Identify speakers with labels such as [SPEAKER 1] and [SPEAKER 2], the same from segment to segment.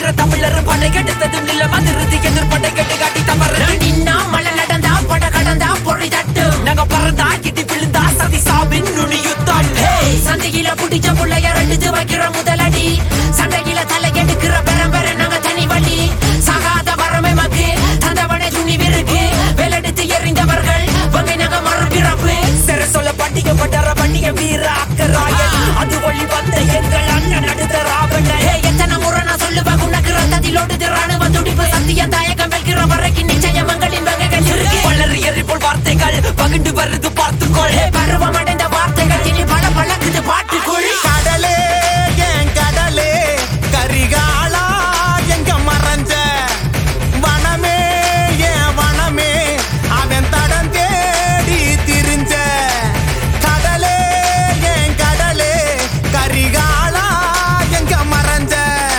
[SPEAKER 1] வீர தமிழர் படை கெடுத்ததும் நில மதிர்ந்து எதிர்படை கெட்டு காட்டி தவறு
[SPEAKER 2] நின்னா மழை நடந்தா பட கடந்தா பொறி தட்டும்
[SPEAKER 1] நாங்க பறந்தா கிட்டி விழுந்தா சதி சாவின் நுனி யுத்தம்
[SPEAKER 2] சந்தையில புடிச்ச புள்ளைய ரெண்டு வைக்கிற முதலடி சண்டையில தலை எடுக்கிற பெரம்பெற நாங்க தனி வழி சாகாத வரமே மக்கு தந்தவனை துணிவிருக்கு வேலெடுத்து எறிந்தவர்கள் வங்கை நாங்க மறுபிறப்பு
[SPEAKER 1] சிற சொல்ல பண்டிகை பட்டற பண்டிகை வீர அக்கராயன் அது வழி வந்த எங்கள் அண்ணன் நடுத்த ராவணன்
[SPEAKER 2] ஏய், எத்தனை முறை நான் சொல்லுவேன் உனக்கு ரத்தத்தில் ஓடுது ராணுவ துடிப்பு சத்திய தாயகம் வெல்கிற வரைக்கும் நிச்சயம் எங்களின் வகைகள் இருக்கு
[SPEAKER 1] வளர் எரிபோல் வார்த்தைகள் பகிண்டு வருது பார்த்துக்கொள்
[SPEAKER 2] ஏய், பருவமடைந்த வார்த்தைகள் இனி பல பழக்குது பாட்டுக்குள்
[SPEAKER 3] கடலே என் கடலே கரிகாலா எங்க மறைஞ்ச வனமே என் வனமே அவன் தடம் தேடி திரிஞ்ச கடலே என் கடலே கரிகாலா எங்க மறைஞ்ச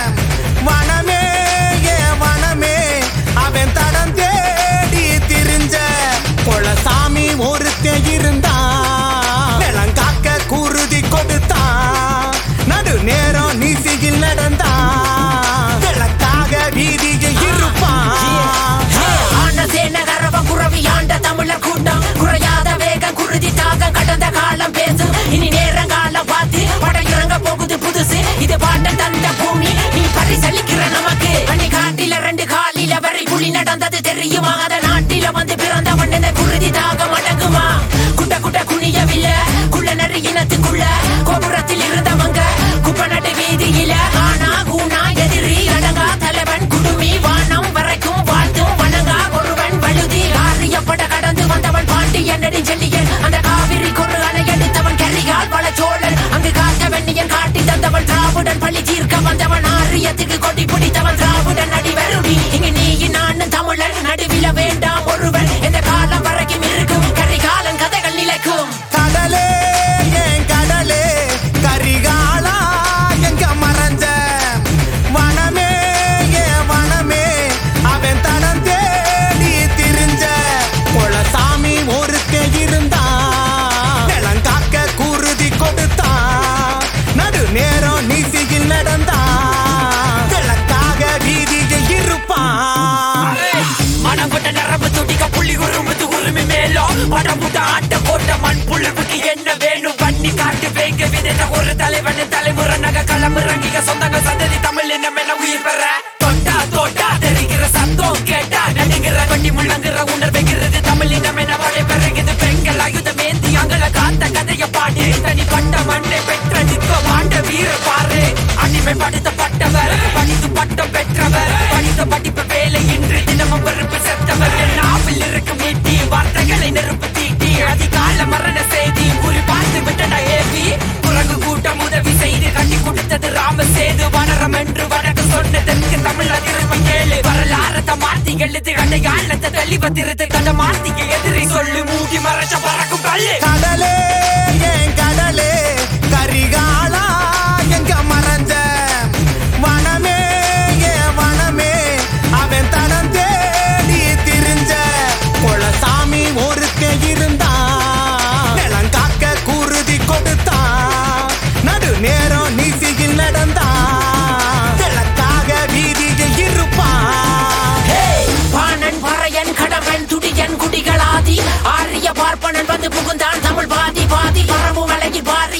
[SPEAKER 3] வனமே என் வனமே அவன் தடம் தேடி திரிஞ்ச குலசாமி ஒருத்தன் இருந்தான் விளங்காக்க குருதி கொடுத்தான் நடு நேரம் நீசியில் நடந்தான் விளக்காக வீதியில் இருப்பான்
[SPEAKER 2] ஆண்ட சேனகரவ குறவி ஆண்ட தமிழர் கூட்டம் குறையாத வேகம் குருதி தாகம் கடந்த காலம் பேசும் இனி நேரங்காலம் பார்த்து பட இறங்க போகுது புதுசு இது பாண்டன் தந்த பூமி நீ பரிசளிக்கிற நமக்கு பனி காட்டில ரெண்டு காலில வரை புலி நடந்தது தெரியுமா அத நாட்டில வந்து பிறந்தவன் இந்த குருதி தாகம் அடங்குமா குட்ட குட்ட குனியவில்லை குள்ள நரி இனத்துக்குள்ள கோபுரத்தில் இருந்தவங்க குப்ப நடு வீதியில ஆனா கூனா எதிரி அடங்கா தலைவன் குடுமி வானம் வரைக்கும் வாழ்த்தும் வணங்கா ஒருவன் வழுதி ஆரியப்பட கடந்து வந்தவன் பாண்டியன் நெடுஞ்செல்லியன் அந்த காவிரி கொரு அணை எடுத்தவன் கரிகால் பல சோழன் அங்கு காத்த வெண்ணியன் காட்டி தந்தவன் திராவுடன் பள்ளி தீர்க்க வந்தவன் ஆரியத்துக்கு கொடி பிடித்தவன் திராவுடன் அடிவருடி இங்கு நீ நானும் தமிழன் நடுவில வேண்டாம் ஒருவன் இந்த காலம் வரைக்கும் இருக்கும் கரிகாலன் கதைகள் நிலைக்கும்
[SPEAKER 3] கடலே என் கடலே கரிகாலா எங்க மறைஞ்ச வனமே என் வனமே அவன் தடம் தேடி திரிஞ்ச குலசாமி ஒருத்தன் இருந்தான் விளங்காக்க குருதி கொடுத்தான் நடு நேரம் நீசியில் நடந்தான் விளக்காக வீதியில் இருப்பான்
[SPEAKER 1] மனங்கொண்ட நரம்பு துடிக்க புள்ளி உருமுது உரிமை மேலும் படமுட்ட ஆட்ட போட்ட மண் புழுவுக்கு என்ன வேணும் பண்ணி காட்டு வேங்க விதைத்த ஒரு தலைவன் தலைமுறை நக களமிறங்கிக சொந்தங்க சந்ததி தமிழ் என்ன என உயிர் பெற தொட்டா தோட்டா தெரிகிற சத்தம் கேட்டா நடுங்கிற வண்டி முழங்குற உணர்வுகிறது தமிழ் இனம் என வழி பெருகுது பெண்கள் ஆயுதம் ஏந்தி அங்கள காத்த கதைய பாடி தனிப்பட்ட மண்ணை பெற்றெடுக்க மாண்ட வீர பாரு அடிமைப்படுத்தப்பட்டவர் படித்து பட்டம் பெற்றவர் படித்த படிப்பு வேலை இன்று தினமும் வெறுப்பு செத்தவர் என் நாவில் இருக்கும் நீட்டி வார்த்தைகளை நெருப்பு தீட்டி அதிகால மரண செய்தி குறி பார்த்து விட்டன ஏவி குரங்கு கூட்டம் உதவி செய்து கட்டி கொடுத்தது ராம சேது வனரம் என்று வடக்கு சொன்னதற்கு தமிழ் அதிர்வம் கேளு வரலாறத்தை மாத்தி எழுது அடையாளத்தை தெளிவ திருத்து கண்ட மாத்திக்கு எதிரி சொல்லு மூடி மறைச்ச பறக்கும் கல்லு
[SPEAKER 3] கடலே என் கடலே கரிகாலா எங்க மறைஞ்ச வனமே என் வனமே அவன் தடம் தேடி திரிஞ்ச குலசாமி ஒருத்தன் இருந்தான் விளங்காக்க குருதி கொடுத்தான் நடு நேரம் நீசியில் நடந்தான் விளக்காக வீதியில் இருப்பான்
[SPEAKER 2] பாணன் பறையன் கடவன் துடியன் குடிகளாதி ஆரிய பார்ப்பனன் வந்து புகுந்தான் தமிழ் பாதி பாதி பரவு மலையில் பாரி